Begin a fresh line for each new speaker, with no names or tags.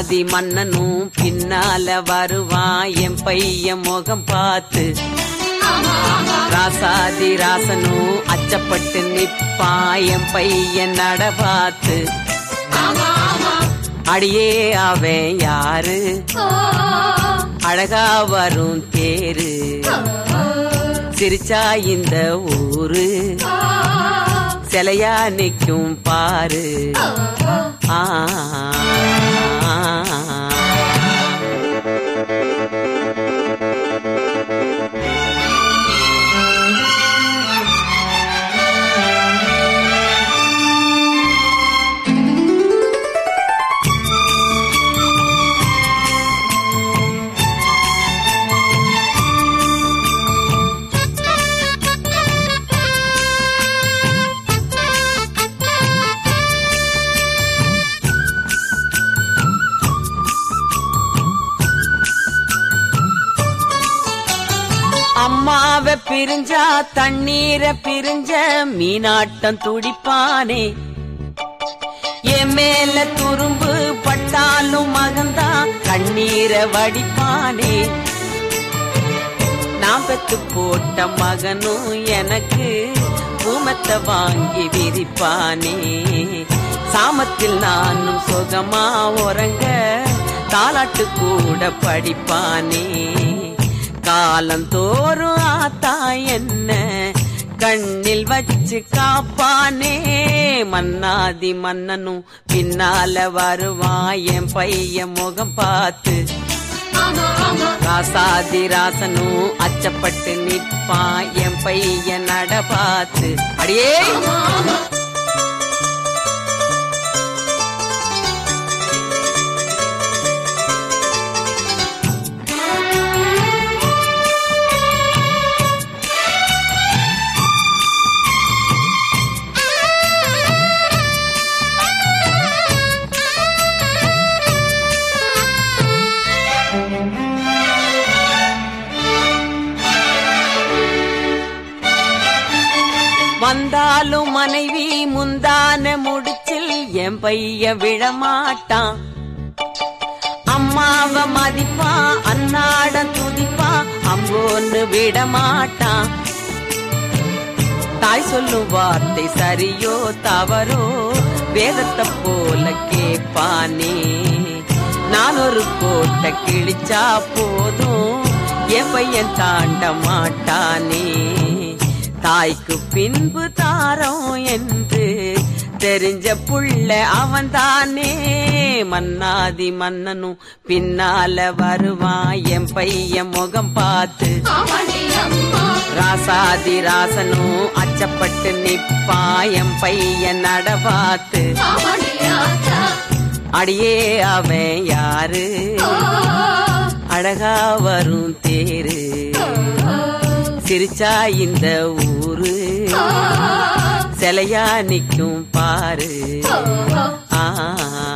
ராசாதி மன்னனும் பின்னால வருவான் என் பையன் முகம் பார்த்து ராசாதி ராசனும் அச்சப்பட்டு நிப்பான் என் பையன் நட பார்த்து அடியே அவன் யாரு அழகா வரும் தேரு சிரிச்சா இந்த ஊரு சிலையா நிக்கும் பாரு ஆ அம்மாவை பிரிஞ்சா தண்ணீரை பிரிஞ்ச மீனாட்டம் துடிப்பானே என் மேல துரும்பு பட்டாலும் மகந்தா கண்ணீரை வடிப்பானே நான் பெத்து போட்ட மகனும் எனக்கு பூமத்தை வாங்கி விரிப்பானே சாமத்தில் நானும் சுகமா உறங்க தாலாட்டு கூட படிப்பானே காலந்தோறும் ஆத்தா என்ன கண்ணில் வச்சு காப்பானே மன்னாதி மன்னனும் பின்னால வருவான் என் பையன் முகம் பார்த்து ராசாதி ராசனும் அச்சப்பட்டு நிற்பான் என் பையன் நட பார்த்து அடியே வந்தாலும் மனைவி முந்தான முடிச்சில் என் பைய விழமாட்டான் அம்மாவ மதிப்பா அன்னாட துதிப்பா அம்போன்னு விடமாட்டான் தாய் சொல்லும் வார்த்தை சரியோ தவறோ வேதத்தை போல கேப்பானே நான் ஒரு கோட்டை கிழிச்சா போதும் என் பையன் தாண்ட மாட்டானே தாய்க்கு பின்பு தாரம் என்று தெரிஞ்ச புள்ள அவன் தானே மன்னாதி மன்னனும் பின்னால வருவான் என் பையன் முகம் பார்த்து ராசாதி ராசனும் அச்சப்பட்டு நிப்பான் என் பையன் நட பார்த்து அடியே அவன் யாரு அழகா வரும் தேரு சிரிச்சா இந்த ஊரு சிலையா நிக்கும் பாரு ஆ